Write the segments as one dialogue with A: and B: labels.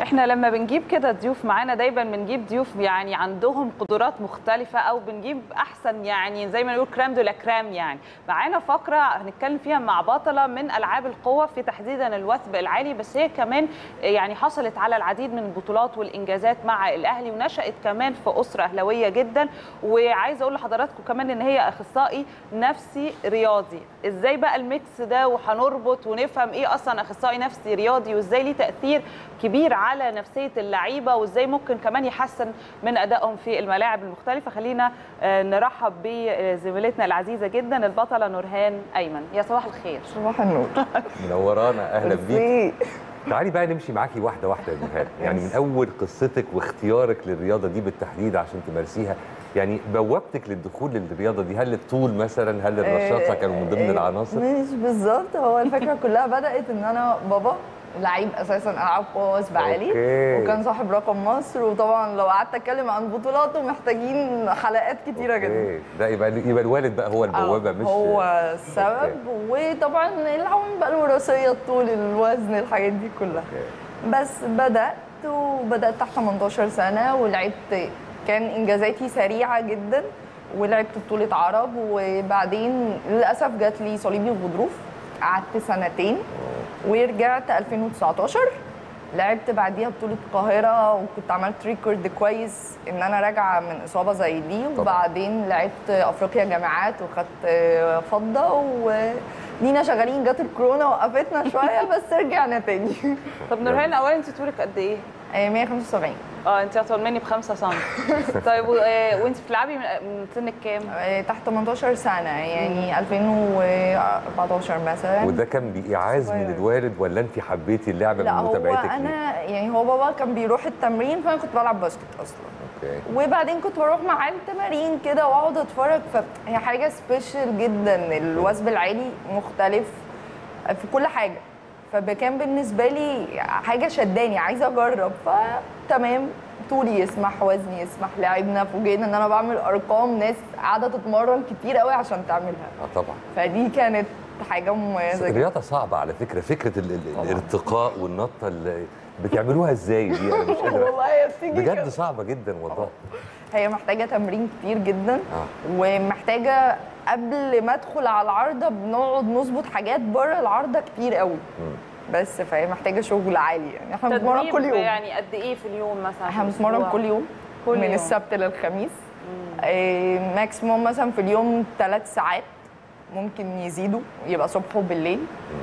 A: احنا لما بنجيب كده ضيوف معانا دايما بنجيب ضيوف يعني عندهم قدرات مختلفه او بنجيب احسن يعني زي ما نقول كرام دولا كرام يعني معانا فقره هنتكلم فيها مع بطله من العاب القوه في تحديدا الوثب العالي بس هي كمان يعني حصلت على العديد من البطولات والانجازات مع الاهلي ونشات كمان في اسره اهلاويه جدا وعايزه اقول لحضراتكم كمان ان هي اخصائي نفسي رياضي ازاي بقى الميكس ده وهنربط ونفهم ايه اصلا اخصائي نفسي رياضي وازاي ليه تاثير كبير على نفسيه اللعيبه وازاي ممكن كمان يحسن من ادائهم في الملاعب المختلفه خلينا آه، نرحب بزميلتنا العزيزه جدا البطله نورهان ايمن يا صباح الخير
B: صباح النور
C: منورانا اهلا بيك
B: ميرسي.
C: تعالي بقى نمشي معاكي واحده واحده يا نورهان يعني من اول قصتك واختيارك للرياضه دي بالتحديد عشان تمارسيها يعني بوابتك للدخول للرياضه دي هل الطول مثلا هل الرشاقه كانوا من ضمن
B: آه،
C: العناصر
B: مش بالظبط هو الفكره كلها بدات ان انا بابا لعيب اساسا العاب قوه وثب عالي
C: أوكي.
B: وكان صاحب رقم مصر وطبعا لو قعدت اتكلم عن بطولاته محتاجين حلقات كتيره جدا
C: أوكي. ده يبقى يبقى الوالد بقى هو البوابه
B: آه،
C: مش
B: هو السبب وطبعا العوامل بقى الوراثيه الطول الوزن الحاجات دي كلها بس بدات وبدات تحت 18 سنه ولعبت كان انجازاتي سريعه جدا ولعبت بطوله عرب وبعدين للاسف جات لي صليبي الغضروف قعدت سنتين ورجعت 2019 لعبت بعديها بطولة القاهرة وكنت عملت ريكورد كويس ان انا راجعة من اصابة زي دي وبعدين لعبت افريقيا جامعات وخدت فضة ولينا شغالين جت الكورونا وقفتنا شوية بس رجعنا تاني
A: طب نورهان اولا انت طولك قد ايه؟
B: آه، 175
A: اه انت اطول مني ب 5 سم طيب و- آه، وانت بتلعبي من من سنك كام؟
B: آه، تحت 18 سنة يعني 2014 مثلا
C: وده كان بإيعاز من
B: صغير.
C: الوالد ولا انت حبيتي اللعبه
B: لا
C: من
B: هو
C: متابعتك ليه؟
B: انا يعني هو بابا كان بيروح التمرين فانا كنت بلعب باسكت اصلا
C: اوكي
B: وبعدين كنت بروح معاه التمارين كده واقعد اتفرج فهي حاجه سبيشال جدا الوثب العالي مختلف في كل حاجه فكان بالنسبه لي حاجه شداني عايزه اجرب فتمام طولي يسمح وزني يسمح لعبنا فوجئنا ان انا بعمل ارقام ناس قاعده تتمرن كتير قوي عشان تعملها
C: اه طبعا
B: فدي كانت حاجه مميزه جدا
C: الرياضه صعبه على فكره فكره ال- ال- الارتقاء والنطه اللي بتعملوها ازاي دي انا مش قادر
B: والله هي بتيجي
C: بجد
B: كده.
C: صعبه جدا والله
B: هي محتاجه تمرين كتير جدا
C: آه.
B: ومحتاجه قبل ما ادخل على العارضه بنقعد نظبط حاجات بره العارضه كتير قوي بس فهي محتاجه شغل عالي يعني احنا بنتمرن
A: تدريب
B: كل يوم
A: يعني قد ايه في اليوم مثلا؟
B: احنا
A: في
B: بنتمرن
A: الأسبوع؟
B: كل يوم
A: كل
B: من
A: يوم.
B: السبت للخميس إيه ماكسيموم مثلا في اليوم ثلاث ساعات ممكن يزيدوا يبقى صبح وبالليل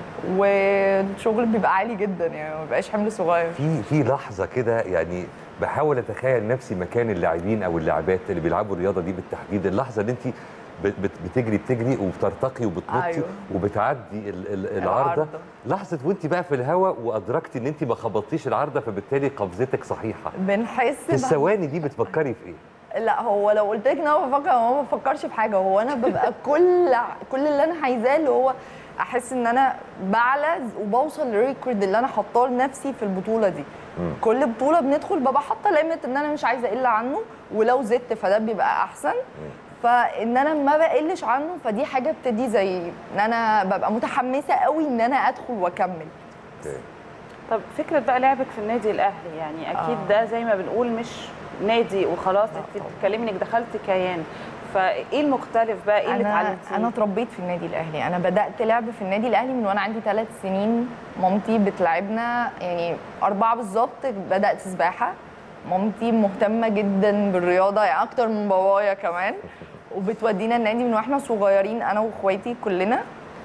B: والشغل بيبقى عالي جدا يعني ما بيبقاش حمل صغير
C: في في لحظه كده يعني بحاول اتخيل نفسي مكان اللاعبين او اللاعبات اللي بيلعبوا الرياضه دي بالتحديد اللحظه اللي انت بت- بت- بتجري بتجري وبترتقي وبتنطي
B: أيوة.
C: وبتعدي ال- ال- العارضه
B: العارضة.
C: لحظه وانت بقى في الهواء وادركتي ان انت ما خبطتيش العارضه فبالتالي قفزتك صحيحه
B: بنحس
C: في الثواني دي بتفكري في ايه؟
B: لا هو لو قلت لك ان انا بفكر هو ما بفكرش في حاجه هو انا ببقى كل كل اللي انا عايزاه اللي هو احس ان انا بعلى وبوصل للريكورد اللي انا حاطاه لنفسي في البطوله دي كل بطوله بندخل ببقى حاطه ليميت ان انا مش عايزه اقل عنه ولو زدت فده بيبقى احسن فان انا ما بقلش عنه فدي حاجه بتدي زي ان انا ببقى متحمسه قوي ان انا ادخل واكمل
C: أوكي.
A: طب فكره بقى لعبك في النادي الاهلي يعني اكيد
B: آه.
A: ده زي ما بنقول مش نادي وخلاص انت بتتكلمي انك دخلت كيان فايه المختلف بقى ايه اللي
B: انا
A: اتعلمتيه؟
B: انا اتربيت في النادي الاهلي انا بدات لعب في النادي الاهلي من وانا عندي ثلاث سنين مامتي بتلعبنا يعني اربعه بالظبط بدات سباحه مامتي مهتمه جدا بالرياضه يعني اكتر من بابايا كمان وبتودينا النادي من واحنا صغيرين انا واخواتي كلنا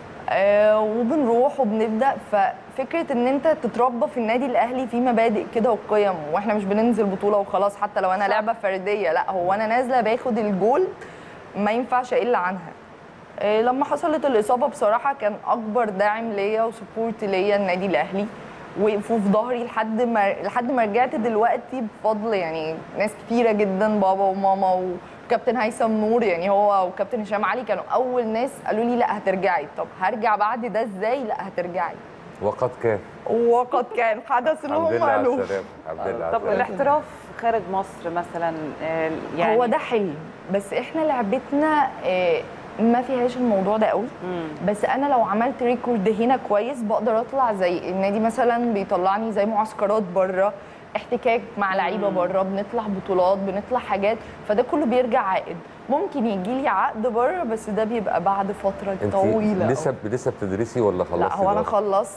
B: آه وبنروح وبنبدا ففكره ان انت تتربى في النادي الاهلي في مبادئ كده وقيم واحنا مش بننزل بطوله وخلاص حتى لو انا
A: صح.
B: لعبه فرديه لا هو انا نازله باخد الجولد ما ينفعش اقل عنها آه، لما حصلت الاصابه بصراحه كان اكبر داعم ليا وسبورت ليا النادي الاهلي وقفوا في ظهري لحد ما لحد ما رجعت دلوقتي بفضل يعني ناس كتيره جدا بابا وماما وكابتن هيثم نور يعني هو وكابتن هشام علي كانوا اول ناس قالوا لي لا هترجعي طب هرجع بعد ده ازاي لا هترجعي
C: وقد كان
B: وقد كان حدث اللي
C: الحمد
B: هم
C: لله على
B: قالوه
C: السلامه الحمد لله على
A: طب
C: السلامه
A: الاحتراف خارج مصر مثلا آه، يعني
B: هو ده حلم بس احنا لعبتنا آه، ما فيهاش الموضوع ده قوي
A: مم.
B: بس انا لو عملت ريكورد هنا كويس بقدر اطلع زي النادي مثلا بيطلعني زي معسكرات بره احتكاك مع لعيبه بره بنطلع بطولات بنطلع حاجات فده كله بيرجع عائد ممكن يجي لي عقد بره بس ده بيبقى بعد فتره
C: انت
B: طويله
C: لسه لسه بتدرسي ولا خلصتي
B: لا هو انا
C: دراسة؟
B: خلصت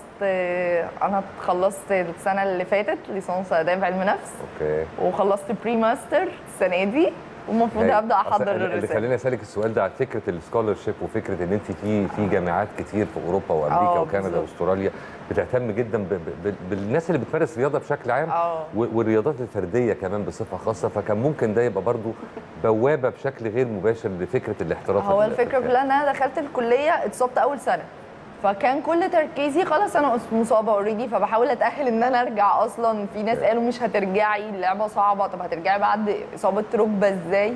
B: انا خلصت السنه اللي فاتت ليسانس اداب علم نفس
C: اوكي
B: وخلصت بري ماستر السنه دي والمفروض
C: هاي.
B: ابدا
C: أصل
B: احضر
C: اللي
B: الرساله
C: خليني اسالك السؤال ده على فكره السكولرشيب وفكره ان انت في في جامعات كتير في اوروبا وامريكا
B: آه،
C: وكندا
B: بالظبط.
C: واستراليا بتهتم جدا ب- ب- بالناس اللي بتمارس رياضه بشكل عام
B: اه
C: و- والرياضات الفرديه كمان بصفه خاصه فكان ممكن ده يبقى برضو بوابه بشكل غير مباشر لفكره الاحتراف
B: هو
C: ال-
B: الفكره
C: في
B: كلها ان انا دخلت الكليه اتصبت اول سنه فكان كل تركيزي خلاص انا مصابه اوريدي فبحاول اتاهل ان انا ارجع اصلا في ناس قالوا مش هترجعي اللعبه صعبه طب هترجعي بعد اصابه ركبه ازاي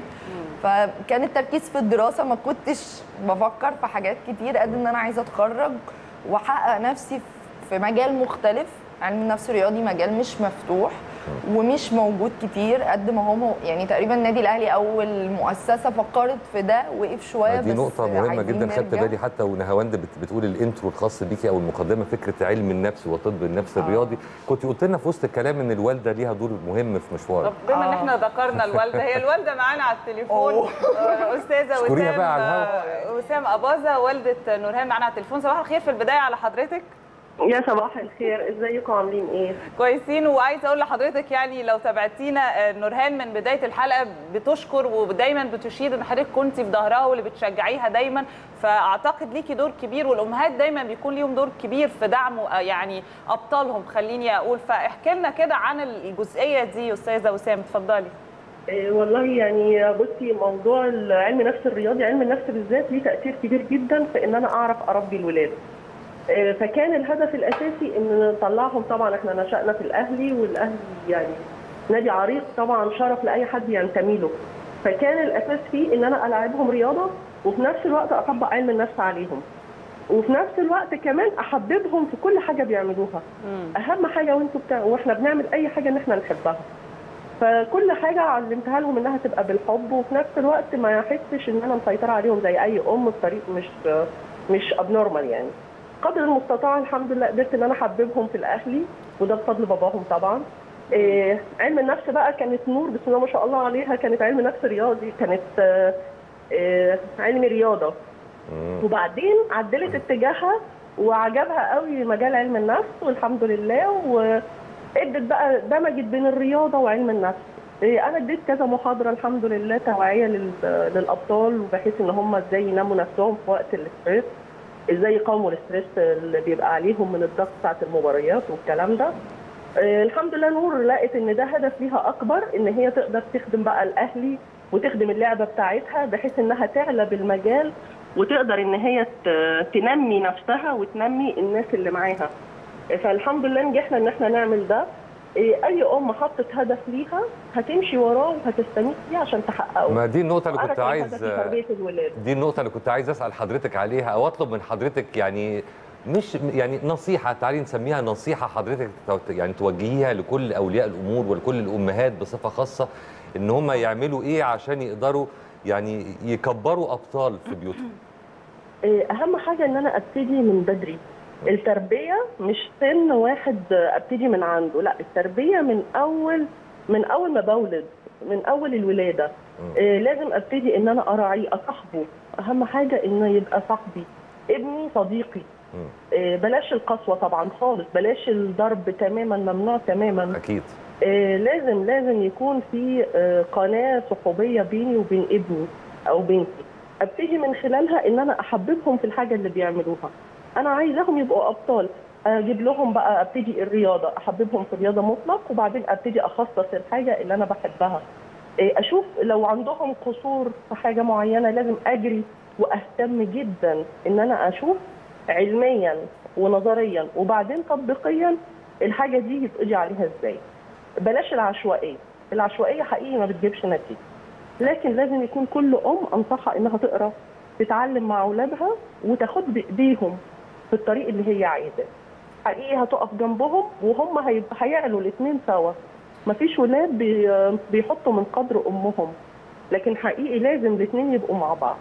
B: فكان التركيز في الدراسه ما كنتش بفكر في حاجات كتير قد ان انا عايزه اتخرج واحقق نفسي في مجال مختلف علم النفس الرياضي مجال مش مفتوح ومش موجود كتير قد ما هو يعني تقريبا النادي الاهلي اول مؤسسه فكرت في ده وقف شويه
C: دي
B: بس
C: نقطة مهمة
B: عايزين
C: جدا خدت
B: نرجع.
C: بالي حتى ونهاوند بت- بتقول الانترو الخاص بيكي او المقدمة فكرة علم النفس وطب النفس
B: آه.
C: الرياضي كنت قلت لنا في وسط الكلام ان الوالدة ليها دور مهم في مشوارك
A: طب بما ان
B: آه.
A: احنا ذكرنا الوالده هي الوالده معانا على التليفون
B: أوه.
A: آه، استاذه
C: اشكريها
A: وسام
C: بقى على الهوا.
A: آه، وسام اباظه والده نورهان معانا على التليفون صباح الخير في البدايه على حضرتك
D: يا صباح الخير ازيكم عاملين ايه
A: كويسين وعايزه اقول لحضرتك يعني لو تابعتينا آه، نورهان من بدايه الحلقه بتشكر ودايما بتشيد ان حضرتك كنت في ظهرها واللي بتشجعيها دايما فاعتقد ليكي دور كبير والامهات دايما بيكون ليهم دور كبير في دعم آه، يعني ابطالهم خليني اقول فاحكي لنا كده عن الجزئيه دي استاذه وسام اتفضلي
D: إيه والله يعني بصي موضوع علم النفس الرياضي علم النفس بالذات ليه تاثير كبير جدا في ان انا اعرف اربي الولاد إيه فكان الهدف الاساسي ان نطلعهم طبعا احنا نشأنا في الاهلي والاهلي يعني نادي عريق طبعا شرف لاي حد ينتمي له فكان الاساس فيه ان انا العبهم رياضه وفي نفس الوقت اطبق علم النفس عليهم وفي نفس الوقت كمان احببهم في كل حاجه بيعملوها اهم حاجه وانتوا بتاع واحنا بنعمل اي حاجه ان احنا نحبها فكل حاجه علمتها لهم انها تبقى بالحب وفي نفس الوقت ما يحسش ان انا مسيطره عليهم زي اي ام بطريق مش مش ابنورمال يعني قدر المستطاع الحمد لله قدرت ان انا احببهم في الاهلي وده بفضل باباهم طبعا إيه علم النفس بقى كانت نور بسم الله ما شاء الله عليها كانت علم نفس رياضي كانت آه، آه، علم رياضه
C: مم.
D: وبعدين عدلت اتجاهها وعجبها قوي مجال علم النفس والحمد لله وادت بقى دمجت بين الرياضه وعلم النفس إيه، انا اديت كذا محاضره الحمد لله توعيه لل- للابطال وبحيث ان هم ازاي ينموا نفسهم في وقت الاستريس ازاي يقاوموا الاستريس اللي بيبقى عليهم من الضغط بتاعت المباريات والكلام ده آه، الحمد لله نور لقت ان ده هدف ليها اكبر ان هي تقدر تخدم بقى الاهلي وتخدم اللعبه بتاعتها بحيث انها تعلى بالمجال وتقدر ان هي ت- تنمي نفسها وتنمي الناس اللي معاها فالحمد لله نجحنا ان احنا نعمل ده إيه، اي ام حطت هدف ليها هتمشي وراه وهتستميت فيه عشان تحققه
C: ما دي النقطة اللي
D: وأنا
C: كنت
D: كان
C: عايز
D: هدفي تربيه الولاد
C: دي النقطة اللي كنت عايز أسأل حضرتك عليها أو أطلب من حضرتك يعني مش يعني نصيحة تعالي نسميها نصيحة حضرتك تو- يعني توجهيها لكل أولياء الأمور ولكل الأمهات بصفة خاصة إن هم يعملوا إيه عشان يقدروا يعني يكبروا أبطال في بيوتهم
D: إيه، اهم حاجه ان انا ابتدي من بدري التربيه مش سن واحد ابتدي من عنده لا التربيه من اول من اول ما بولد من اول الولاده إيه، لازم ابتدي ان انا اراعيه اصاحبه اهم حاجه انه يبقى صاحبي ابني صديقي
C: مم.
D: إيه، بلاش القسوه طبعا خالص بلاش الضرب تماما ممنوع تماما
C: أكيد
D: آه، لازم لازم يكون في آه، قناه صحوبيه بيني وبين ابني او بنتي ابتدي من خلالها ان انا احببهم في الحاجه اللي بيعملوها انا عايزاهم يبقوا ابطال اجيب لهم بقى ابتدي الرياضه احببهم في الرياضه مطلق وبعدين ابتدي اخصص الحاجه اللي انا بحبها آه، اشوف لو عندهم قصور في حاجه معينه لازم اجري واهتم جدا ان انا اشوف علميا ونظريا وبعدين تطبيقيا الحاجه دي يتقضي عليها ازاي بلاش العشوائيه العشوائيه حقيقي ما بتجيبش نتيجه لكن لازم يكون كل ام انصحها انها تقرا تتعلم مع اولادها وتاخد بايديهم في الطريق اللي هي عايزاه حقيقي هتقف جنبهم وهم هيبقى هيعلوا الاثنين سوا مفيش ولاد بي- بيحطوا من قدر امهم لكن حقيقي لازم الاثنين يبقوا مع بعض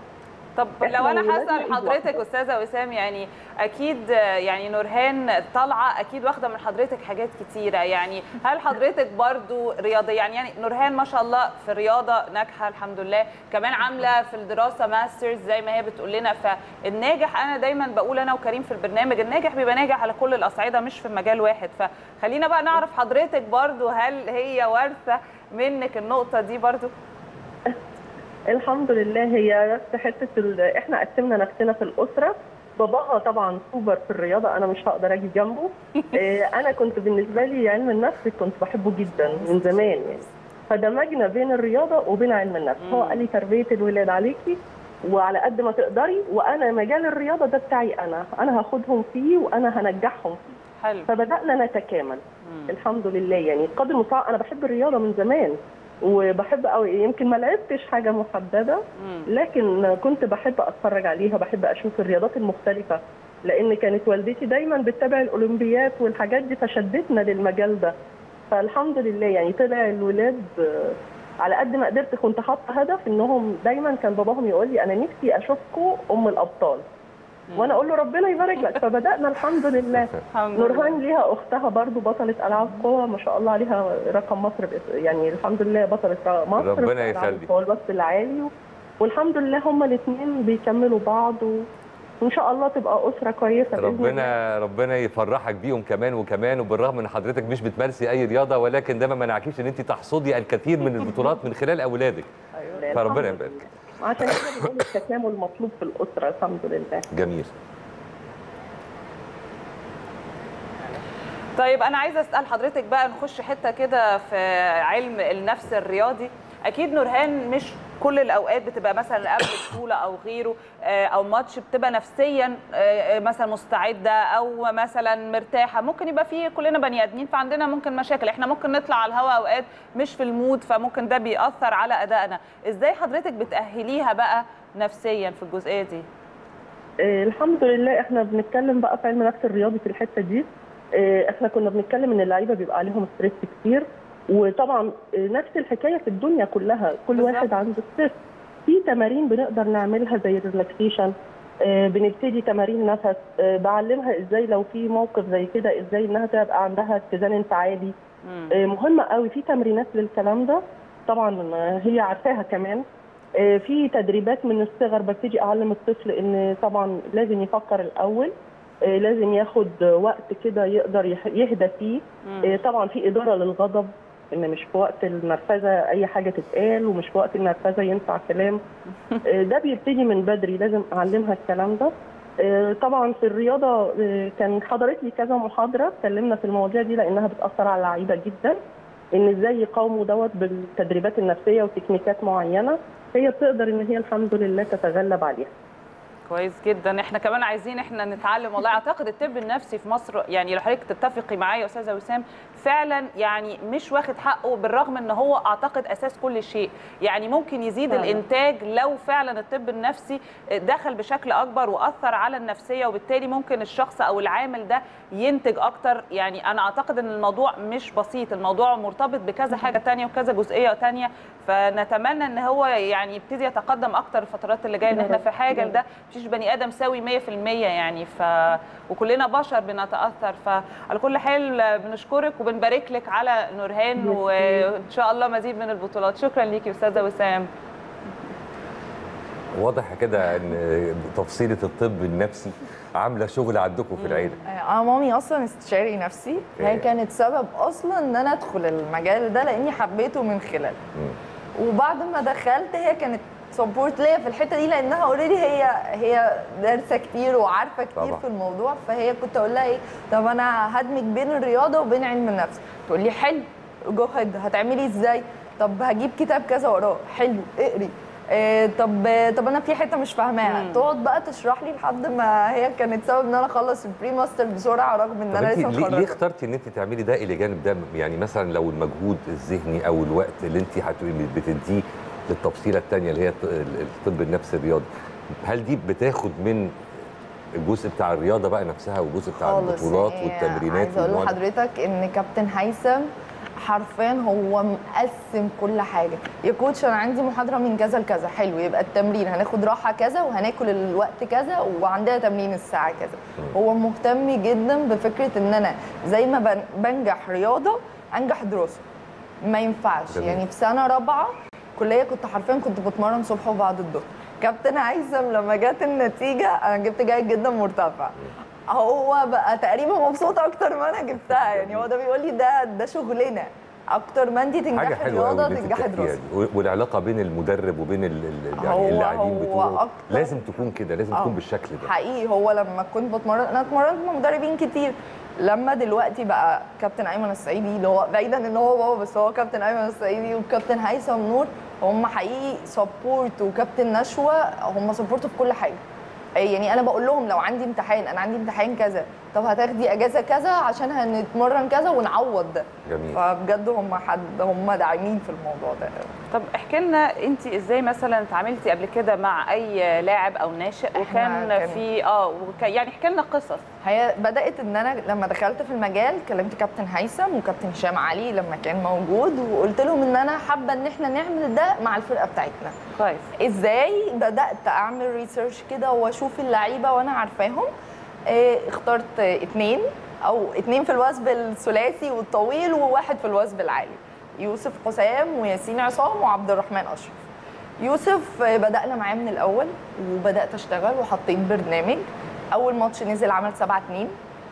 A: طب
D: إحنا
A: لو انا
D: ولادنا
A: هسال
D: إيد
A: حضرتك
D: واحدة.
A: استاذه وسام يعني اكيد آه، يعني نورهان طالعه اكيد واخده من حضرتك حاجات كتيره يعني هل حضرتك برضو رياضيه يعني يعني نورهان ما شاء الله في الرياضه ناجحه الحمد لله كمان عامله في الدراسه ماسترز زي ما هي بتقول لنا فالناجح انا دايما بقول انا وكريم في البرنامج الناجح بيبقى ناجح على كل الاصعده مش في مجال واحد فخلينا بقى نعرف حضرتك برضو هل هي وارثه منك النقطه دي برضو
D: الحمد لله هي بس حته ال... احنا قسمنا نفسنا في الاسره باباها طبعا سوبر في الرياضه انا مش هقدر اجي جنبه إيه، انا كنت بالنسبه لي علم النفس كنت بحبه جدا من زمان يعني فدمجنا بين الرياضه وبين علم النفس هو قال لي تربيه الولاد عليكي وعلى قد ما تقدري وانا مجال الرياضه ده بتاعي انا انا هاخدهم فيه وانا هنجحهم فيه
A: حلو
D: فبدانا نتكامل الحمد لله يعني قدر المستطاع انا بحب الرياضه من زمان وبحب قوي يمكن ما لعبتش حاجه محدده
A: مم.
D: لكن كنت بحب اتفرج عليها بحب اشوف الرياضات المختلفه لان كانت والدتي دايما بتتابع الاولمبيات والحاجات دي فشدتنا للمجال ده فالحمد لله يعني طلع الولاد آه، على قد ما قدرت كنت حاطه هدف انهم دايما كان باباهم يقول لي انا نفسي اشوفكم ام الابطال وانا اقول له ربنا يبارك لك فبدانا الحمد لله
A: الحمد لله
D: نورهان ليها اختها برضو بطلة العاب قوة ما شاء الله عليها رقم مصر بإس- يعني الحمد لله بطلة مصر
C: ربنا
D: في ألعاب
C: يخلي.
D: القوى البث العالي و- والحمد لله هما الاثنين بيكملوا بعض و... وان شاء الله تبقى اسره كويسه بإذن الله.
C: ربنا ربنا يفرحك بيهم كمان وكمان وبالرغم ان حضرتك مش بتمارسي اي رياضه ولكن ده ما منعكيش ان انت تحصدي الكثير من البطولات من خلال اولادك
D: أيوة.
C: فربنا
D: الحمد
C: يبارك
D: لله. عشان كده بنقول التكامل مطلوب في الاسره الحمد لله
C: جميل
A: طيب انا عايزه اسال حضرتك بقى نخش حته كده في علم النفس الرياضي اكيد نورهان مش كل الاوقات بتبقى مثلا قبل بطوله او غيره آه، او ماتش بتبقى نفسيا آه، آه، مثلا مستعده او مثلا مرتاحه ممكن يبقى في كلنا بني ادمين فعندنا ممكن مشاكل احنا ممكن نطلع على الهواء اوقات مش في المود فممكن ده بيأثر على ادائنا ازاي حضرتك بتأهليها بقى نفسيا في الجزئيه دي
D: آه، الحمد لله احنا بنتكلم بقى في علم النفس الرياضي في الحته دي آه، احنا كنا بنتكلم ان اللعيبه بيبقى عليهم ستريس كتير وطبعا آه، نفس الحكايه في الدنيا كلها كل
A: بالظبط.
D: واحد عنده ستريس في تمارين بنقدر نعملها زي الريلاكسيشن آه، بنبتدي تمارين نفس آه، بعلمها ازاي لو في موقف زي كده ازاي انها تبقى عندها اتزان انفعالي
A: مم.
D: آه، مهمه قوي في تمرينات للكلام ده طبعا آه، هي عارفاها كمان آه، في تدريبات من الصغر ببتدي اعلم الطفل ان طبعا لازم يفكر الاول آه، لازم ياخد وقت كده يقدر يح- يهدى فيه
A: مم.
D: آه، طبعا في اداره للغضب ان مش في وقت النرفزه اي حاجه تتقال ومش في وقت النرفزه ينفع كلام آه، ده بيبتدي من بدري لازم اعلمها الكلام ده آه، طبعا في الرياضه آه، كان حضرت لي كذا محاضره اتكلمنا في المواضيع دي لانها بتاثر على اللعيبه جدا ان ازاي يقاوموا دوت بالتدريبات النفسيه وتكنيكات معينه هي بتقدر ان هي الحمد لله تتغلب عليها
A: كويس جدا احنا كمان عايزين احنا نتعلم والله اعتقد الطب النفسي في مصر يعني لو حضرتك تتفقي معايا يا استاذه وسام فعلا يعني مش واخد حقه بالرغم ان هو اعتقد اساس كل شيء يعني ممكن يزيد
D: فعلا.
A: الانتاج لو فعلا الطب النفسي دخل بشكل اكبر واثر على النفسيه وبالتالي ممكن الشخص او العامل ده ينتج اكتر يعني انا اعتقد ان الموضوع مش بسيط الموضوع مرتبط بكذا حاجه تانية وكذا جزئيه تانية فنتمنى ان هو يعني يبتدي يتقدم اكتر الفترات اللي جايه ان
D: يا
A: احنا
D: رب.
A: في حاجه
D: يا رب.
A: لده مفيش بني ادم سوي 100% يعني ف وكلنا بشر بنتاثر فعلى كل حال بنشكرك وبنبارك لك على نورهان
D: ميرسي.
A: وان شاء الله مزيد من البطولات شكرا ليكي استاذه وسام
C: واضح كده ان تفصيله الطب النفسي عامله شغل عندكم في العيله
B: انا مامي اصلا استشاري نفسي هي
C: أوكي.
B: كانت سبب اصلا ان انا ادخل المجال ده لاني حبيته من خلاله
C: مم.
B: وبعد ما دخلت هي كانت سبورت ليا في الحته دي لانها اوريدي هي هي دارسه كتير وعارفه كتير
C: طبعا.
B: في الموضوع فهي كنت اقول لها ايه طب انا هدمج بين الرياضه وبين علم النفس تقول لي حلو جو هيد هتعملي ازاي طب هجيب كتاب كذا وراه حلو اقري إيه طب طب انا في حته مش فاهماها
A: مم.
B: تقعد بقى تشرح لي لحد ما هي كانت سبب ان انا اخلص البري ماستر بسرعه رغم ان
C: طب
B: انا
C: انت
B: لسه
C: ليه, ليه
B: مخرجه
C: اخترتي ان انت تعملي ده الى جانب ده يعني مثلا لو المجهود الذهني او الوقت اللي انت هتبقي بتديه للتفصيله الثانيه اللي هي الط- الطب النفسي الرياضي هل دي بتاخد من الجزء بتاع الرياضه بقى نفسها والجزء بتاع
B: خالص
C: البطولات
B: يعني
C: والتمرينات
B: عايزه اقول
C: والمواجهة؟
B: لحضرتك ان كابتن هيثم حرفيا هو مقسم كل حاجه يا كوتش انا عندي محاضره من كذا لكذا حلو يبقى التمرين هناخد راحه كذا وهناكل الوقت كذا وعندنا تمرين الساعه كذا هو مهتم جدا بفكره ان انا زي ما بن- بنجح رياضه انجح دراسه ما ينفعش
C: جميل.
B: يعني في سنه رابعه كليه كنت حرفيا كنت بتمرن صبح وبعد الظهر كابتن هيثم لما جت النتيجه انا جبت جيد جدا مرتفع هو بقى تقريبا مبسوط اكتر ما انا جبتها يعني هو ده بيقول لي ده ده شغلنا اكتر ما انت
C: حاجه
B: تنجحي
C: حلوه قوي
B: رياضه
C: اللي انت
B: تنجحي
C: بتحكيها
B: دراسه
C: دي والعلاقه بين المدرب وبين ال- ال-
B: هو-
C: يعني اللاعبين
B: هو
C: بتوعه
B: أكتر-
C: لازم تكون كده لازم
B: آه.
C: تكون بالشكل ده
B: حقيقي هو لما كنت بتمرن انا اتمرنت مع مدربين كتير لما دلوقتي بقى كابتن ايمن السعيدي اللي هو بعيدا ان هو بابا بس هو كابتن ايمن السعيدي وكابتن هيثم نور هم حقيقي سبورت وكابتن نشوى هم سبورت في كل حاجه أي يعني انا بقول لهم لو عندي امتحان انا عندي امتحان كذا طب هتاخدي اجازه كذا عشان هنتمرن كذا ونعوض ده
C: جميل
B: فبجد هم حد هم داعمين في الموضوع ده
A: طب احكي لنا انت ازاي مثلا اتعاملتي قبل كده مع اي لاعب او ناشئ وكان
B: كان-
A: في اه وك يعني احكي لنا قصص
B: هي بدات ان انا لما دخلت في المجال كلمت كابتن هيثم وكابتن هشام علي لما كان موجود وقلت لهم ان انا حابه ان احنا نعمل ده مع الفرقه بتاعتنا
A: كويس
B: ازاي بدات اعمل ريسيرش كده واشوف اللعيبه وانا عارفاهم إيه اخترت اتنين او اتنين في الوثب الثلاثي والطويل وواحد في الوثب العالي يوسف حسام وياسين عصام وعبد الرحمن اشرف يوسف آه، بدانا معاه من الاول وبدات اشتغل وحطيت برنامج اول ماتش نزل عمل 7 2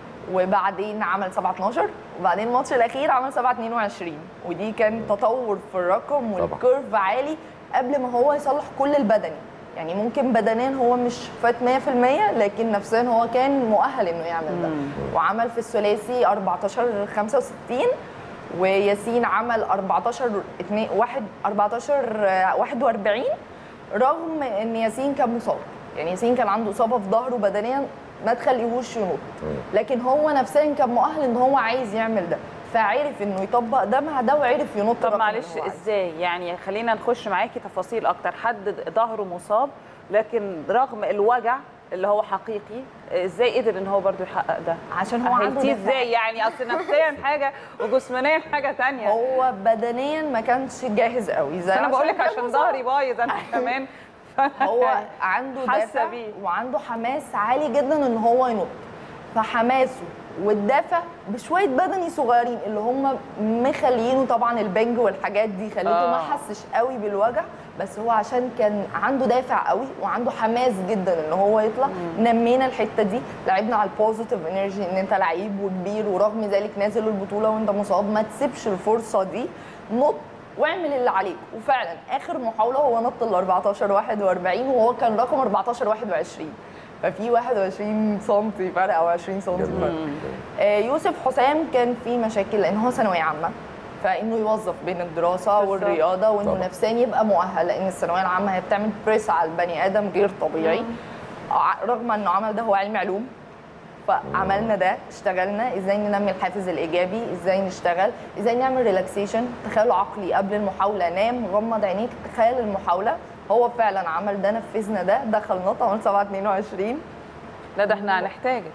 B: وبعدين عمل 7 12 وبعدين الماتش الاخير عمل 7 22 ودي كان تطور في الرقم
C: طبعا.
B: والكيرف عالي قبل ما هو يصلح كل البدني يعني ممكن بدنيا هو مش فات 100% لكن نفسيا هو كان مؤهل انه يعمل ده وعمل في الثلاثي 14 65 وياسين عمل 14 2 1 14 آه، 41 رغم ان ياسين كان مصاب يعني ياسين كان عنده اصابه في ظهره بدنيا ما تخليهوش ينط لكن هو نفسيا كان مؤهل ان هو عايز يعمل ده فعرف انه يطبق ده مع ده وعرف ينط
A: طب
B: الرقم
A: معلش
B: اللي هو عايزه.
A: ازاي يعني خلينا نخش معاكي تفاصيل اكتر حد ظهره مصاب لكن رغم الوجع اللي هو حقيقي ازاي قدر ان هو برضو يحقق ده
B: عشان هو عنده
A: أهلتيه
B: دافع.
A: ازاي يعني اصل نفسيا حاجه وجسمانيا حاجه تانية
B: هو بدنيا ما كانش جاهز قوي زي
A: بس انا بقول لك
B: كان
A: عشان
B: مصاب.
A: ظهري بايظ انا كمان
B: هو عنده
A: حاسة
B: دافع
A: بيه.
B: وعنده حماس عالي جدا ان هو ينط فحماسه والدافع بشويه بدني صغيرين اللي هم مخليينه طبعا البنج والحاجات دي خليته
A: آه.
B: ما حسش قوي بالوجع بس هو عشان كان عنده دافع قوي وعنده حماس جدا ان هو يطلع نمينا الحته دي لعبنا على البوزيتيف انرجي ان انت لعيب وكبير ورغم ذلك نازل البطوله وانت مصاب ما تسيبش الفرصه دي نط واعمل اللي عليك وفعلا اخر محاوله هو نط ال 14 41 وهو كان رقم 14 21 ففي 21 سم فرق او 20 سم
C: جميل.
B: فرق آه، يوسف حسام كان في مشاكل لان هو ثانويه عامه فانه يوظف بين الدراسه
A: بالظبط.
B: والرياضه وانه
C: طبعا.
B: نفسيا يبقى مؤهل لان الثانويه العامه هي بتعمل بريس على البني ادم غير طبيعي ع- رغم انه عمل ده هو علم علوم فعملنا ده اشتغلنا ازاي ننمي الحافز الايجابي ازاي نشتغل ازاي نعمل ريلاكسيشن تخيل عقلي قبل المحاوله نام غمض عينيك تخيل المحاوله هو فعلا عمل ده نفذنا ده دخل نط عمل 7 22
A: لا ده احنا هنحتاجك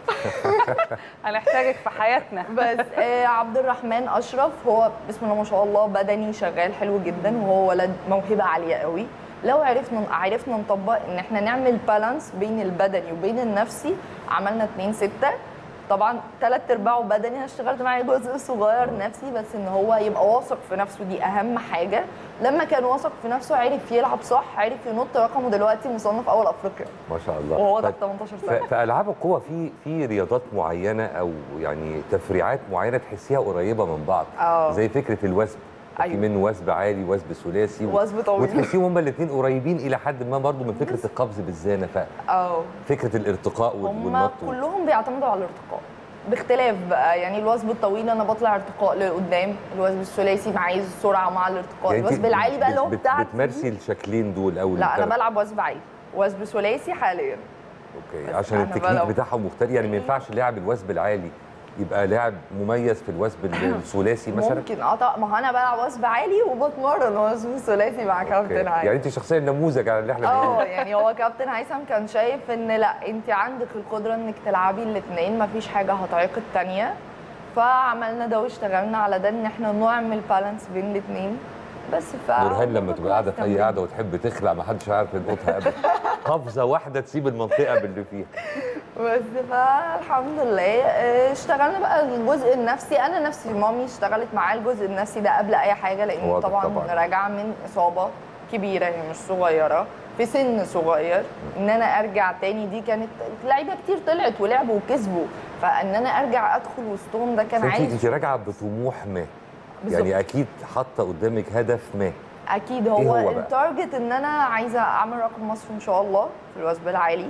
A: هنحتاجك في حياتنا
B: بس آه عبد الرحمن اشرف هو بسم الله ما شاء الله بدني شغال حلو جدا وهو ولد موهبه عاليه قوي لو عرفنا عرفنا نطبق ان احنا نعمل بالانس بين البدني وبين النفسي عملنا 2 6 طبعا ثلاث ارباعه بدني انا اشتغلت معاه جزء صغير نفسي بس ان هو يبقى واثق في نفسه دي اهم حاجه لما كان واثق في نفسه عرف يلعب صح عرف ينط رقمه دلوقتي مصنف اول افريقيا
C: ما شاء الله
B: وهو
C: طيب،
B: تحت 18
C: ف-
B: سنه
C: في العاب القوه في في رياضات معينه او يعني تفريعات معينه تحسيها قريبه من بعض
B: آه.
C: زي فكره الوثب في
B: أيوة.
C: منه وثب عالي وثب ثلاثي و-
B: وثب طويل.
C: وتحسيهم هما الاثنين قريبين الى حد ما برضو من فكره القفز بالزانه
B: اه
C: ففكره الارتقاء وال-
B: هم
C: والنط
B: كلهم بيعتمدوا على الارتقاء باختلاف بقى يعني الوثب الطويل انا بطلع ارتقاء لقدام الوثب الثلاثي عايز سرعه مع الارتقاء
C: يعني أنت
B: الوثب العالي بقى اللي هو
C: بت-
B: بتاعتي
C: بتمارسي الشكلين دول او
B: لا انا
C: التلات-
B: بلعب وثب عالي وثب ثلاثي حاليا
C: اوكي
B: بس
C: عشان
B: أنا
C: التكنيك
B: بلعب.
C: بتاعهم مختلف يعني ما ينفعش لاعب الوثب العالي يبقى لاعب مميز في الوثب الثلاثي مثلا
B: ممكن اه طبعا ما هو انا بلعب وثب عالي وبتمرن وثب ثلاثي مع
C: أوكي.
B: كابتن عالي
C: يعني انت شخصيا نموذج على اللي احنا
B: اه
C: بنقوله
B: يعني هو كابتن هيثم كان شايف ان لا انت عندك القدره انك تلعبي الاثنين مفيش حاجه هتعيق الثانيه فعملنا ده واشتغلنا على ده ان احنا نعمل بالانس بين الاثنين بس ف
C: نورهان لما تبقى قاعده في اي قاعده وتحب تخلع ما حدش عارف يلقطها ابدا قفزه واحده تسيب المنطقه باللي فيها
B: بس فالحمد لله اه، اشتغلنا بقى الجزء النفسي انا نفسي مامي اشتغلت معايا الجزء النفسي ده قبل اي حاجه لان
C: واضح
B: طبعا,
C: طبعاً.
B: طبعا راجعه من اصابه كبيره يعني مش صغيره في سن صغير ان انا ارجع تاني دي كانت لعيبه كتير طلعت ولعبوا وكسبوا فان انا ارجع ادخل وسطهم ده كان
C: بس انت
B: عايز
C: انت راجعه بطموح ما
B: بالظبط.
C: يعني اكيد حاطه قدامك هدف ما
B: اكيد
C: إيه
B: هو,
C: هو بقى؟
B: التارجت ان انا عايزه اعمل رقم مصر ان شاء الله في الوثب العالي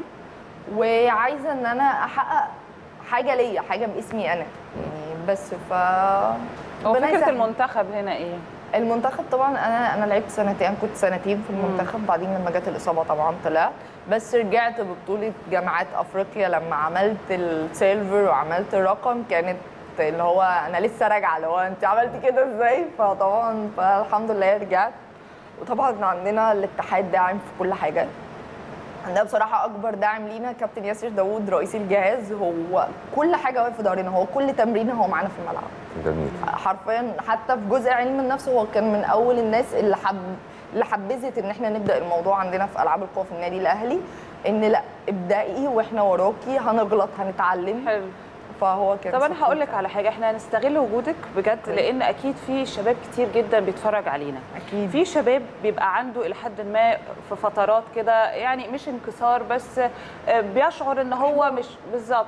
B: وعايزه ان انا احقق حاجه ليا حاجه باسمي انا يعني بس ف
A: هو
B: ربنا
A: فكره
B: يسهل.
A: المنتخب هنا ايه؟
B: المنتخب طبعا انا انا لعبت سنتين كنت سنتين في المنتخب بعدين لما جت الاصابه طبعا طلعت بس رجعت ببطوله جامعات افريقيا لما عملت السيلفر وعملت الرقم كانت اللي هو انا لسه راجعه اللي هو انت عملتي كده ازاي فطبعا فالحمد لله رجعت وطبعا عندنا الاتحاد داعم في كل حاجه عندنا بصراحه اكبر داعم لينا كابتن ياسر داوود رئيس الجهاز هو كل حاجه واقف في ظهرنا هو كل تمرين هو معانا في الملعب
C: جميل
B: حرفيا حتى في جزء علم النفس هو كان من اول الناس اللي حب اللي حبذت ان احنا نبدا الموضوع عندنا في العاب القوى في النادي الاهلي ان لا ابدأي واحنا وراكي هنغلط هنتعلم
A: حلو
B: فهو كان
A: طب انا
B: support.
A: هقول لك على حاجه احنا هنستغل وجودك بجد لان اكيد في شباب كتير جدا بيتفرج علينا
B: اكيد
A: في شباب بيبقى عنده الى حد ما في فترات كده يعني مش انكسار بس آه، بيشعر ان هو مش بالظبط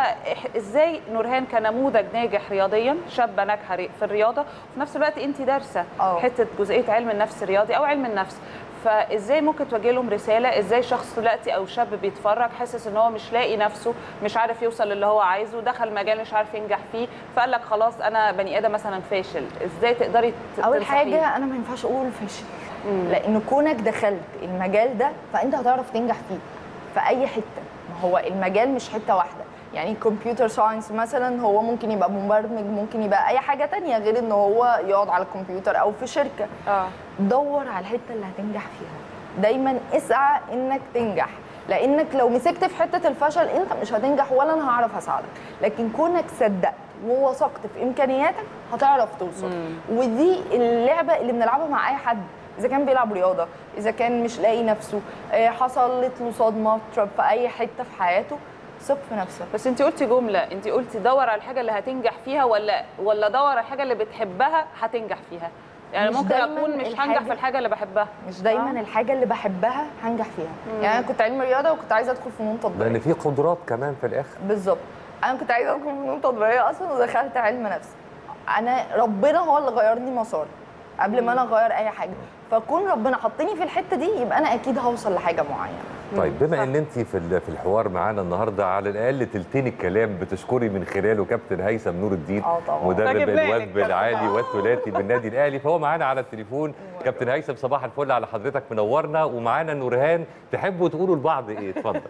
A: فازاي نورهان كنموذج ناجح رياضيا شابه ناجحه ري- في الرياضه وفي نفس الوقت انت دارسه
B: اه.
A: حته جزئيه علم النفس الرياضي او علم النفس فازاي ممكن توجه لهم رساله ازاي شخص دلوقتي او شاب بيتفرج حاسس ان هو مش لاقي نفسه مش عارف يوصل للي هو عايزه دخل مجال مش عارف ينجح فيه فقال لك خلاص انا بني ادم مثلا فاشل ازاي تقدري ت-
B: اول
A: تنصحيه؟
B: حاجه انا ما ينفعش اقول فاشل لان كونك دخلت المجال ده فانت هتعرف تنجح فيه في اي حته ما هو المجال مش حته واحده يعني كمبيوتر ساينس مثلا هو ممكن يبقى مبرمج ممكن يبقى اي حاجه تانية غير ان هو يقعد على الكمبيوتر او في شركه
A: اه
B: دور على الحته اللي هتنجح فيها دايما اسعى انك تنجح لانك لو مسكت في حته الفشل انت مش هتنجح ولا انا هعرف اساعدك لكن كونك صدقت ووثقت في امكانياتك هتعرف توصل ودي اللعبه اللي بنلعبها مع اي حد اذا كان بيلعب رياضه اذا كان مش لاقي نفسه آه، حصلت له صدمه تراب في اي حته في حياته ثق في نفسك
A: بس انت قلتي جمله انت قلتي دور على الحاجه اللي هتنجح فيها ولا ولا دور على الحاجه اللي بتحبها هتنجح فيها يعني
B: مش
A: ممكن
B: دايماً
A: اكون مش هنجح
B: الحاجة-
A: في الحاجه اللي بحبها
B: مش دايما
A: آه.
B: الحاجه اللي بحبها هنجح فيها يعني انا كنت علم رياضه وكنت عايزه ادخل فنون تطبيقيه
C: لان في قدرات كمان في الاخر
B: بالظبط انا كنت عايزه ادخل فنون تطبيقيه اصلا ودخلت علم نفس انا ربنا هو اللي غيرني مسار قبل ما انا اغير اي حاجه فكون ربنا حطني في الحته دي يبقى انا اكيد هوصل لحاجه معينه
C: طيب بما ان انت في ال- في الحوار معانا النهارده على الاقل تلتين الكلام بتشكري من خلاله كابتن هيثم نور الدين
B: اه طبعا
C: مدرب
A: فجبنا لك
C: الوثب
A: طبعاً.
C: العالي والثلاثي بالنادي الاهلي فهو معانا على التليفون كابتن هيثم صباح الفل على حضرتك منورنا ومعانا نورهان تحبوا تقولوا لبعض ايه اتفضل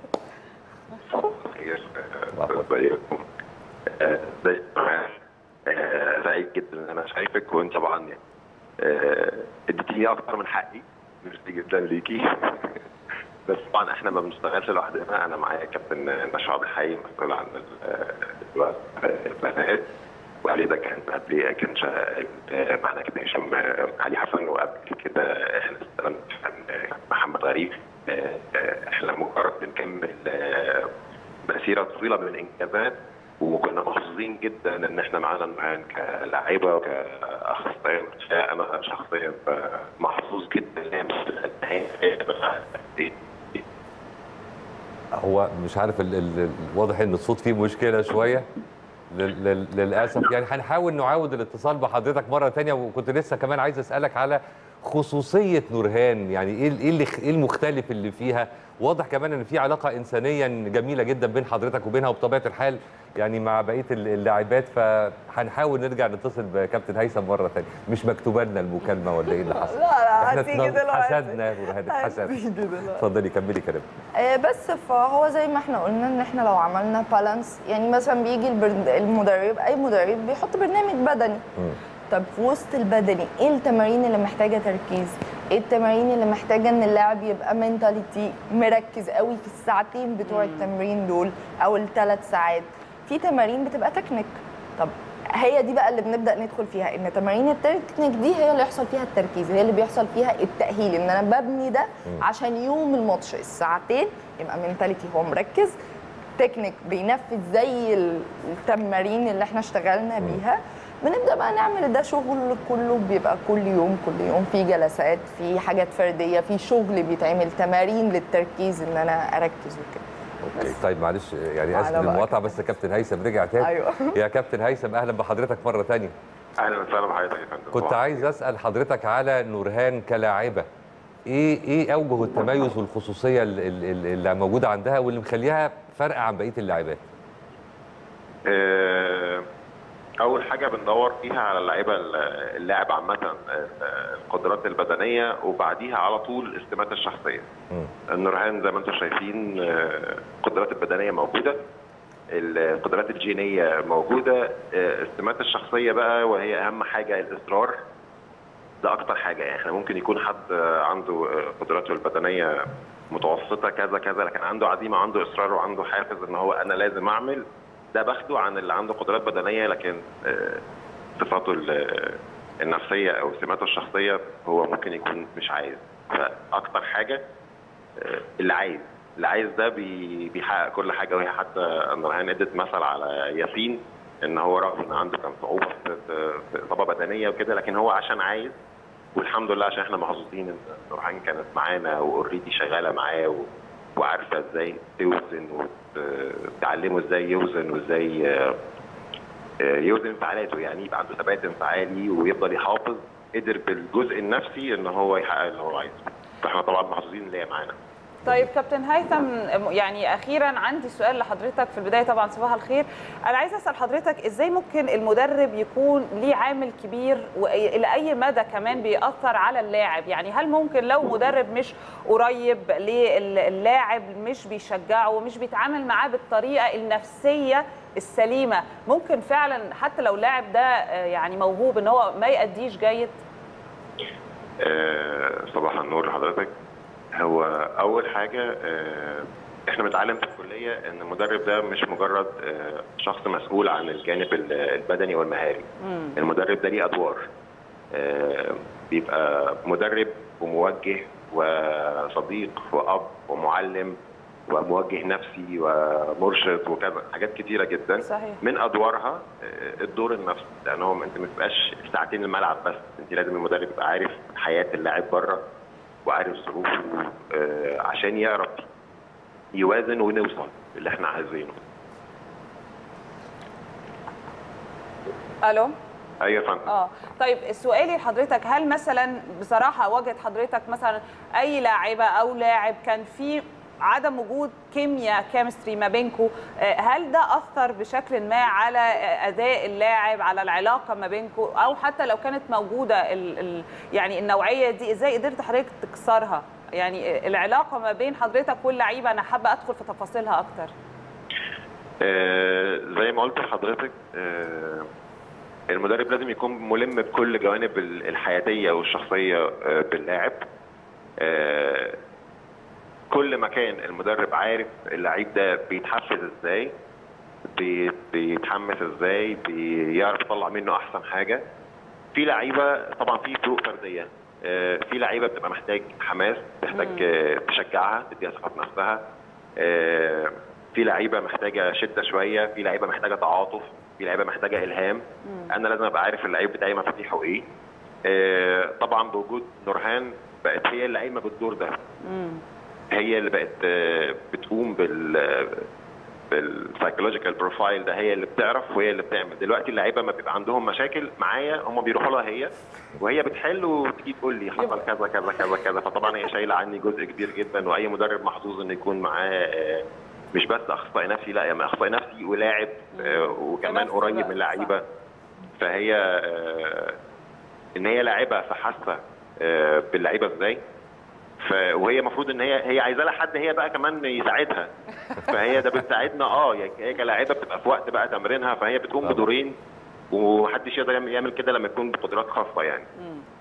E: ازيكم آه، ازيك آه، سعيد جدا ان انا شايفك وانت طبعا يعني آه، اديتيني اكتر من حقي ميرسي جدا ليكي بس طبعا احنا ما بنشتغلش لوحدنا انا معايا كابتن مشعب الحي مسؤول عن ال- ال- البنات وعلي ده كان قبلي كان شغال آه، معنا كابتن هشام آه، علي حسن وقبل كده احنا استلمنا كابتن محمد غريب آه، آه، احنا مجرد بنكمل آه، مسيره طويله من الانجازات وكنا محظوظين جدا ان احنا معانا نورهان كلاعيبه وكاخصائيه نفسيه انا شخصيا محظوظ جدا ان هي مش النهايه
C: هو مش عارف ال ال واضح ان الصوت فيه مشكله شويه لل- لل- للاسف يعني هنحاول نعاود الاتصال بحضرتك مره تانية وكنت لسه كمان عايز اسالك على خصوصيه نورهان يعني ايه ايه اللي ايه المختلف اللي فيها واضح كمان ان في علاقه انسانيه جميله جدا بين حضرتك وبينها وبطبيعه الحال يعني مع بقيه ال- اللاعبات فهنحاول نرجع نتصل بكابتن هيثم مره تانية مش مكتوبه لنا المكالمه ولا ايه اللي حصل
B: لا لا
C: احنا
B: هتيجي
C: اتنا-
B: دلوقتي
C: حسدنا يا نورهان اتحسدنا
B: هتيجي دلوقتي
C: اتفضلي كملي كلامك
B: آه، بس فهو زي ما احنا قلنا ان احنا لو عملنا بالانس يعني مثلا بيجي البرن- المدرب اي مدرب بيحط برنامج بدني
C: مم.
B: طب في وسط البدني ايه التمارين اللي محتاجه تركيز ايه التمارين اللي محتاجه ان اللاعب يبقى منتاليتي مركز قوي في الساعتين بتوع التمرين دول او الثلاث ساعات في تمارين بتبقى تكنيك طب هي دي بقى اللي بنبدا ندخل فيها ان تمارين التكنيك دي هي اللي يحصل فيها التركيز هي اللي بيحصل فيها التاهيل ان انا ببني ده عشان يوم الماتش الساعتين يبقى منتاليتي هو مركز تكنيك بينفذ زي التمارين اللي احنا اشتغلنا بيها بنبدا بقى نعمل ده شغل كله بيبقى كل يوم كل يوم في جلسات في حاجات فرديه في شغل بيتعمل تمارين للتركيز ان انا اركز وكده
C: اوكي طيب معلش يعني اسف
B: على بقى
C: للمقاطعه بس كابتن هيثم رجع تاني
B: أيوة.
C: يا كابتن هيثم اهلا بحضرتك مره تانية
E: اهلا وسهلا بحضرتك يا فندم
C: كنت
E: طبعاً.
C: عايز اسال حضرتك على نورهان كلاعبه ايه ايه اوجه التميز والخصوصيه اللي, اللي اللي موجوده عندها واللي مخليها فرق عن بقيه اللاعبات
E: آه، اول حاجه بندور فيها على اللعيبه اللاعب عامه آه، القدرات البدنيه وبعديها على طول السمات الشخصيه
C: مم.
E: النورهان زي ما انتم شايفين آه، القدرات البدنيه موجوده القدرات الجينيه موجوده آه، السمات الشخصيه بقى وهي اهم حاجه الاصرار ده اكتر حاجه يعني احنا ممكن يكون حد آه، عنده آه، قدراته البدنيه متوسطه كذا كذا لكن عنده عزيمه عنده اصرار وعنده حافز ان هو انا لازم اعمل ده باخده عن اللي عنده قدرات بدنيه لكن آه، صفاته ال- النفسيه او سماته الشخصيه هو ممكن يكون مش عايز فاكتر حاجه آه، اللي عايز اللي عايز ده بي- بيحقق كل حاجه وهي حتى نورهان ادت مثل على ياسين ان هو رغم ان عنده كان صعوبه في في- في اصابه بدنيه وكده لكن هو عشان عايز والحمد لله عشان احنا محظوظين ان نورهان كانت معانا واوريدي شغاله معاه و... وعارفه ازاي توزن وتعلمه ازاي يوزن وازاي آه، آه، يوزن انفعالاته يعني يبقى عنده ثبات انفعالي ويفضل يحافظ قدر بالجزء النفسي ان هو يحقق اللي هو عايزه فاحنا طبعا محظوظين ان هي معانا
A: طيب كابتن هيثم يعني اخيرا عندي سؤال لحضرتك في البدايه طبعا صباح الخير انا عايزه اسال حضرتك ازاي ممكن المدرب يكون ليه عامل كبير والى اي مدى كمان بيأثر على اللاعب يعني هل ممكن لو مدرب مش قريب للاعب مش بيشجعه مش بيتعامل معاه بالطريقه النفسيه السليمه ممكن فعلا حتى لو اللاعب ده آه، يعني موهوب ان هو ما يأديش جيد
E: آه، صباح النور لحضرتك هو اول حاجه آه، احنا بنتعلم في الكليه ان المدرب ده مش مجرد آه، شخص مسؤول عن الجانب ال- البدني والمهاري المدرب ده ليه ادوار آه، بيبقى مدرب وموجه وصديق واب ومعلم وموجه نفسي ومرشد وكذا حاجات كتيره جدا
A: صحيح.
E: من ادوارها آه، الدور النفسي لان هو انت ما تبقاش ساعتين الملعب بس انت لازم المدرب يبقى عارف حياه اللاعب بره وعارف ظروفه آه، عشان يعرف يوازن ونوصل اللي احنا عايزينه
A: الو
E: ايوه يا فندم
A: اه طيب سؤالي لحضرتك هل مثلا بصراحه واجهت حضرتك مثلا اي لاعبه او لاعب كان في عدم وجود كيمياء كيمستري ما بينكم هل ده اثر بشكل ما على آه، اداء اللاعب على العلاقه ما بينكم او حتى لو كانت موجوده ال ال يعني النوعيه دي ازاي قدرت حضرتك تكسرها يعني العلاقه ما بين حضرتك واللعيبه انا حابه ادخل في تفاصيلها اكتر
E: آه، زي ما قلت لحضرتك آه، المدرب لازم يكون ملم بكل جوانب ال- الحياتيه والشخصيه آه، باللاعب آه، كل ما كان المدرب عارف اللعيب ده بيتحفز ازاي بي- بيتحمس ازاي بيعرف يطلع منه احسن حاجه في لعيبه طبعا في فروق فرديه آه، في لعيبه بتبقى محتاج حماس محتاج آه، تشجعها تديها ثقه في نفسها آه، في لعيبه محتاجه شده شويه في لعيبه محتاجه تعاطف في لعيبه محتاجه الهام انا لازم ابقى عارف اللعيب بتاعي مفاتيحه ايه آه، طبعا بوجود نورهان بقت هي اللي قايمه بالدور ده هي اللي بقت آه، بتقوم بال بالسايكولوجيكال بروفايل ده هي اللي بتعرف وهي اللي بتعمل دلوقتي اللعيبه ما بيبقى عندهم مشاكل معايا هم بيروحوا لها هي وهي بتحل وتيجي تقول لي حصل كذا كذا كذا كذا فطبعا هي شايله عني جزء كبير جدا واي مدرب محظوظ انه يكون معاه آه، مش بس اخصائي نفسي لا يعني اخصائي نفسي ولاعب آه، وكمان
A: نفس
E: قريب
A: الوقت،
E: من اللعيبه فهي آه، ان هي لاعبه فحاسه آه، باللعيبه ازاي ف... وهي المفروض ان هي هي عايزه لها حد هي بقى كمان يساعدها فهي ده بتساعدنا اه يعني هي كلاعيبه بتبقى في وقت بقى تمرينها فهي بتقوم
C: طبعا.
E: بدورين ومحدش يقدر يعمل يعمل كده لما يكون بقدرات خاصه يعني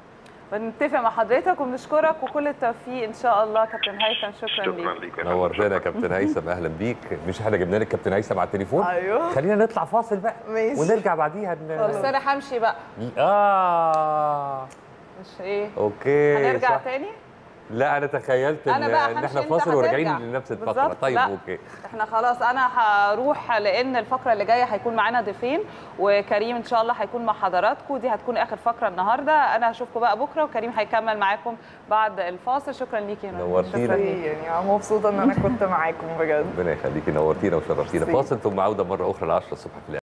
A: بنتفق مع حضرتك وبنشكرك وكل التوفيق ان شاء الله كابتن هيثم شكرا
E: شكرا
A: ليك
E: ليك يا فندم.
C: نورتنا يا
E: شكراً.
C: كابتن هيثم اهلا بيك مش احنا جبنا لك كابتن هيثم على التليفون
B: ايوه
C: خلينا نطلع فاصل بقى
B: ماشي.
C: ونرجع بعديها ن...
A: بس انا همشي بقى
C: اه
A: مش ايه
C: اوكي
A: هنرجع
C: صح.
A: تاني
C: لا انا تخيلت ان,
A: أنا بقى
C: إن
A: همشي،
C: احنا
A: أنت
C: فاصل وراجعين
A: هترجع.
C: لنفس الفقره
A: بالظبط،
C: طيب
A: لا.
C: اوكي
A: احنا خلاص انا هروح لان الفقره اللي جايه هيكون معانا ضيفين وكريم ان شاء الله هيكون مع حضراتكم دي هتكون اخر فقره النهارده انا هشوفكم بقى بكره وكريم هيكمل معاكم بعد الفاصل شكرا ليكي يا نور.
C: نورتينا.
A: شكرا ليكي
B: يعني أنا مبسوطه ان انا كنت معاكم بجد
C: ربنا يخليكي نورتينا وشرفتينا
B: ميرسي.
C: فاصل ثم عوده مره اخرى ل 10 الصبح في